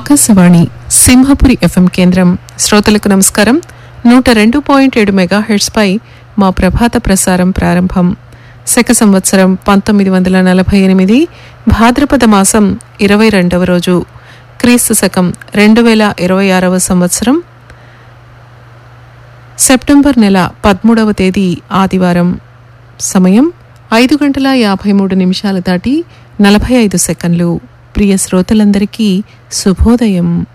Akashvani Simhapuri FM కేంద్రం శ్రోతలకు నమస్కారం నూట రెండు పాయింట్ ఏడు మెగాహెర్ట్స్పై మా ప్రభాత ప్రసారం ప్రారంభం శక సంవత్సరం పంతొమ్మిది వందల నలభై ఎనిమిది భాద్రపద మాసం ఇరవై రెండవ రోజు క్రీస్తు శకం రెండు వేల ఇరవై ఆరవ సంవత్సరం సెప్టెంబర్ నెల పదమూడవ తేదీ ఆదివారం సమయం ఐదు గంటల యాభై మూడు నిమిషాలు దాటి నలభై ఐదు సెకండ్లు ప్రియ శ్రోతలందరికీ శుభోదయం